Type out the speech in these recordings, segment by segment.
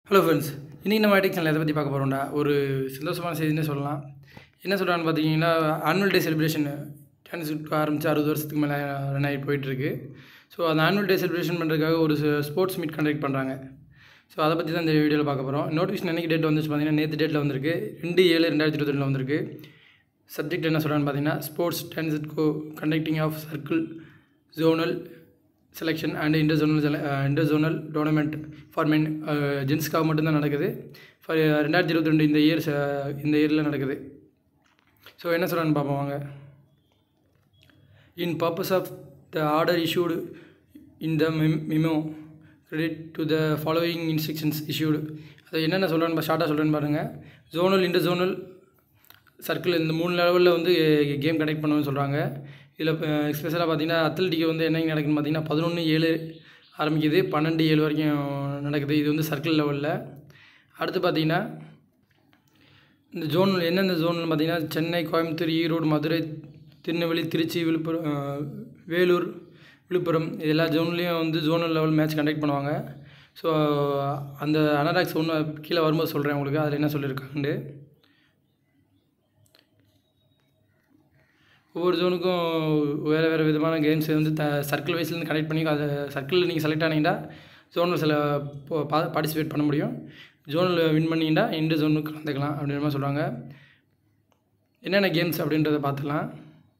hello friends இன்றைக்கி நம்ம அடிக்ஷனில் எதை பற்றி பார்க்க போகிறோம்டா ஒரு சந்தோஷமான செய்தினே சொல்லலாம் என்ன சொல்கிறான்னு பார்த்தீங்கன்னா ஆனுவல் டே செலிப்ரேஷன் டான்ஸ் ஆரம்பித்து அறுபது வருஷத்துக்கு மேலே ரன் ஆகி போயிட்டுருக்கு ஸோ அந்த ஆனுவல் டே செலிப்ரேஷன் பண்ணுறதுக்காக ஒரு ஸ்போர்ட்ஸ் மீட் கண்டக்ட் பண்ணுறாங்க ஸோ அதை பற்றி தான் இந்த வீடியோவில் பார்க்க போகிறோம் நோட்டிஃபிகேஷன் என்னைக்கு டேட் வந்துச்சு பார்த்தீங்கன்னா நேற்று டேட்டில் வந்திருக்கு ரெண்டு ஏழு ரெண்டாயிரத்தி இருபத்தி வந்திருக்கு சப்ஜெக்ட் என்ன சொல்கிறான்னு பார்த்தீங்கன்னா sports dance go conducting of circle zonal selection and inter zonal செல inter zonal tournament for men ஜென்ஸ்க்காக மட்டும்தான் நடக்குது ஃபார் ரெண்டாயிரத்தி இருபத்தி ரெண்டு இந்த இயர் இந்த இயரில் நடக்குது ஸோ என்ன சொல்கிறான்னு பார்ப்போம் வாங்க in purpose of the order issued in the memo credit to the following instructions issued அது என்னென்ன சொல்கிறேன்னு ஷார்ட்டாக சொல்கிறேன்னு பாருங்கள் ஜோனல் இன்டர் ஜோனல் சர்க்கிள் இந்த மூணு லெவலில் வந்து கேம் கனெக்ட் பண்ணணும்னு சொல்கிறாங்க இதில் ஸ்பெஷலாக பார்த்தீங்கன்னா அத்லட்டிக் வந்து என்ன நடக்குதுன்னு பார்த்தீங்கன்னா பதினொன்று ஏழு ஆரம்பிக்குது பன்னெண்டு ஏழு வரைக்கும் நடக்குது இது வந்து சர்க்கிள் லெவலில் அடுத்து பார்த்தீங்கன்னா இந்த ஜோன் எந்தெந்த ஜோன்னு பார்த்தீங்கன்னா சென்னை கோயம்புத்தூர் ஈரோடு மதுரை திருநெல்வேலி திருச்சி விழுப்புரம் வேலூர் விழுப்புரம் இது எல்லா ஜோன்லேயும் வந்து ஜோனல் லெவல் மேட்ச் கண்டக்ட் பண்ணுவாங்க ஸோ அந்த அனராக்ஸ் ஒன்று கீழே வரும்போது சொல்கிறேன் உங்களுக்கு அதில் என்ன சொல்லியிருக்காங்கன்னு ஒவ்வொரு ஜோனுக்கும் வேறு வேறு விதமான கேம்ஸ் வந்து த சர்க்கிள் வைஸ்லேருந்து கனெக்ட் பண்ணி அதை சர்க்கிளில் நீங்கள் செலக்ட் ஆனீங்கன்னா ஜோனில் சில பார்ட்டிசிபேட் பண்ண முடியும் ஜோனில் வின் பண்ணிங்கன்னா இந்த ஜோனுக்கு கலந்துக்கலாம் அப்படின்ற மாதிரி சொல்கிறாங்க என்னென்ன கேம்ஸ் அப்படின்றத பார்த்துக்கலாம்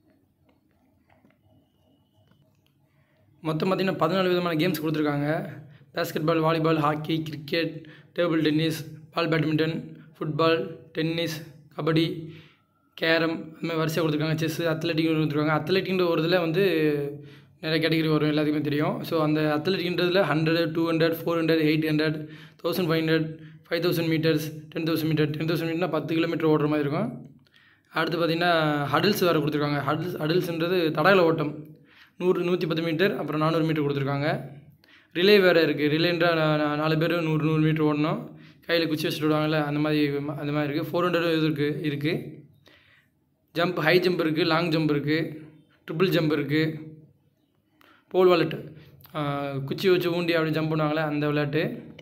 மொத்தம் பார்த்திங்கன்னா பதினாலு விதமான கேம்ஸ் கொடுத்துருக்காங்க basketball volleyball hockey cricket table tennis ball badminton football tennis kabaddi carrom அதுமாதிரி வரிசையாக கொடுத்துருக்காங்க செஸ்ஸு அத்லெட்டிக் கொடுத்துருக்காங்க அத்லெட்டிக்ன்ற ஒரு இதில் வந்து நிறைய கேட்டகரி வரும் எல்லாத்துக்குமே தெரியும் ஸோ அந்த அத்லெட்டிக்ன்றதில் hundred two hundred four hundred eight hundred thousand five hundred five thousand metres ten thousand metre ten thousand மீட்டர்னா பத்து கிலோமீட்டர் ஓடுற மாதிரி இருக்கும் அடுத்து பார்த்திங்கன்னா ஹடில்ஸ் வேறு கொடுத்துருக்காங்க ஹடில்ஸ் ஹடில்ஸ்ன்றது தடகள ஓட்டம் நூறு நூற்றி பத்து மீட்டர் அப்புறம் நானூறு மீட்டர் கொடுத்துருக்காங்க ரிலே வேறு இருக்குது ரிலேன்றா நாலு பேர் நூறு நூறு மீட்டர் ஓடணும் கையில் குச்சி வச்சுட்டு விடுவாங்கல்ல அந்த மாதிரி அந்த மாதிரி இருக்குது ஃபோர் ஹண்ட்ரட் இது இருக்குது இருக்குது ஜம்ப் ஹை ஜம்ப் இருக்குது லாங் ஜம்ப் இருக்குது ட்ரிபிள் ஜம்ப் இருக்குது போல் வாலெட்டு குச்சி வச்சு ஊண்டி அப்படி ஜம்ப் பண்ணுவாங்களே அந்த விளையாட்டு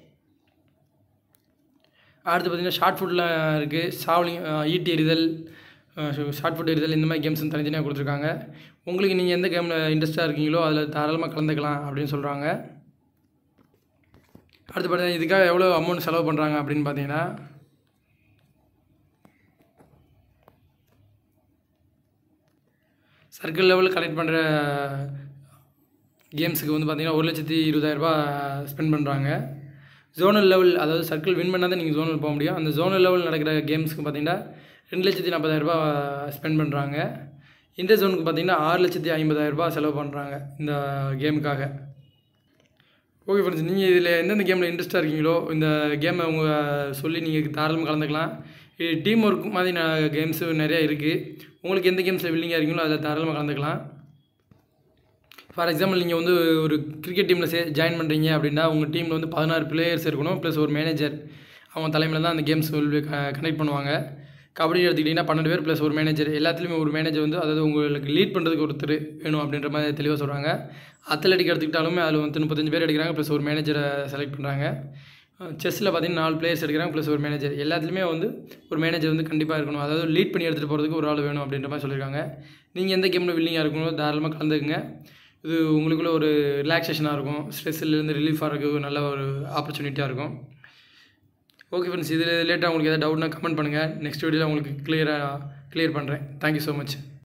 அடுத்து பார்த்திங்கன்னா ஷார்ட் ஃபுட்டில் இருக்குது சாவலிங் ஈட்டி எறிதல் ஷார்ட் ஃபுட் எறிதல் இந்த மாதிரி கேம்ஸ் தனித்தனியாக கொடுத்துருக்காங்க உங்களுக்கு நீங்கள் எந்த கேமில் இன்ட்ரெஸ்ட்டாக இருக்கீங்களோ அதில் தாராளமாக கலந்துக்கலாம் அப்படின்னு சொல்கிறாங்க அடுத்து பார்த்தீங்கன்னா இதுக்காக எவ்வளோ அமௌண்ட் செலவு பண்ணுறாங்க அப்படின்னு பார்த்தீங்கன்னா சர்க்கிள் லெவலில் கலெக்ட் பண்ணுற கேம்ஸுக்கு வந்து பார்த்திங்கன்னா ஒரு லட்சத்தி இருபதாயிரரூபா ஸ்பெண்ட் பண்ணுறாங்க ஜோனல் லெவல் அதாவது சர்க்கிள் வின் பண்ணால் தான் நீங்கள் ஜோனல் போக முடியும் அந்த ஜோனல் லெவல் நடக்கிற கேம்ஸுக்கு பார்த்திங்கன்னா ரெண்டு லட்சத்தி நாற்பதாயிரரூபா ஸ்பெண்ட் பண்ணுறாங்க இந்த ஜோனுக்கு பார்த்திங்கன்னா ஆறு லட்சத்தி ஐம்பதாயிரரூபா செலவு பண்ணுறாங்க இந்த கேமுக்காக ஓகே ஃப்ரெண்ட்ஸ் நீங்கள் இதில் எந்தெந்த கேமில் இன்ட்ரெஸ்ட்டாக இருக்கீங்களோ இந்த கேமை அவங்க சொல்லி நீங்கள் தாராளமாக கலந்துக்கலாம் இது டீம் ஒர்க் மாதிரி கேம்ஸு நிறையா இருக்குது உங்களுக்கு எந்த கேம்ஸில் வில்லிங்காக இருக்கீங்களோ அதில் தாராளமாக கலந்துக்கலாம் ஃபார் எக்ஸாம்பிள் நீங்கள் வந்து ஒரு கிரிக்கெட் டீமில் சே ஜாயின் பண்ணுறீங்க அப்படின்னா உங்கள் டீமில் வந்து பதினாறு பிளேயர்ஸ் இருக்கணும் ப்ளஸ் ஒரு மேனேஜர் அவங்க தலைமையில் தான் அந்த கேம்ஸ் கனெக்ட் பண்ணுவாங்க கபடி எடுத்துக்கிட்டிங்கன்னா பன்னெண்டு பேர் ப்ளஸ் ஒரு மேனேஜர் எல்லாத்துலேயுமே ஒரு மேனேஜர் வந்து அதாவது உங்களுக்கு லீட் பண்ணுறதுக்கு ஒருத்தர் வேணும் அப்படின்ற மாதிரி தெளிவாக சொல்கிறாங்க அத்லெட்டிக் எடுத்துக்கிட்டாலுமே அதில் வந்து முப்பத்தஞ்சு பேர் எடுக்கிறாங்க ப்ளஸ் ஒரு மேனேஜரை செலக்ட் பண்ணுறாங்க செஸ்ஸில் பார்த்தீங்கன்னா நாலு பிளேயர்ஸ் எடுக்கிறாங்க ப்ளஸ் ஒரு மேனேஜர் எல்லாத்துலேயுமே வந்து ஒரு மேனேஜர் வந்து கண்டிப்பாக இருக்கணும் அதாவது லீட் பண்ணி எடுத்துகிட்டு போகிறதுக்கு ஒரு ஆள் வேணும் அப்படின்ற மாதிரி சொல்லியிருக்காங்க நீங்கள் எந்த கேமில் வில்லிங்காக இருக்கணும் தாராளமாக கலந்துக்குங்க இது உங்களுக்குள்ள ஒரு ரிலாக்ஸேஷனாக இருக்கும் ஸ்ட்ரெஸ்ஸிலேருந்து ரிலீஃபாக இருக்க நல்ல ஒரு ஆப்பர்ச்சுனிட்டியாக இருக்கும் ஓகே ஃப்ரெண்ட்ஸ் இதில் லேட்டாக உங்களுக்கு எதாவது டவுட்னா கமெண்ட் பண்ணுங்கள் நெக்ஸ்ட் வீடியோவில் உங்களுக்கு கிளியராக கிளியர் பண்ணுறேன் தேங்க்யூ ஸோ மச்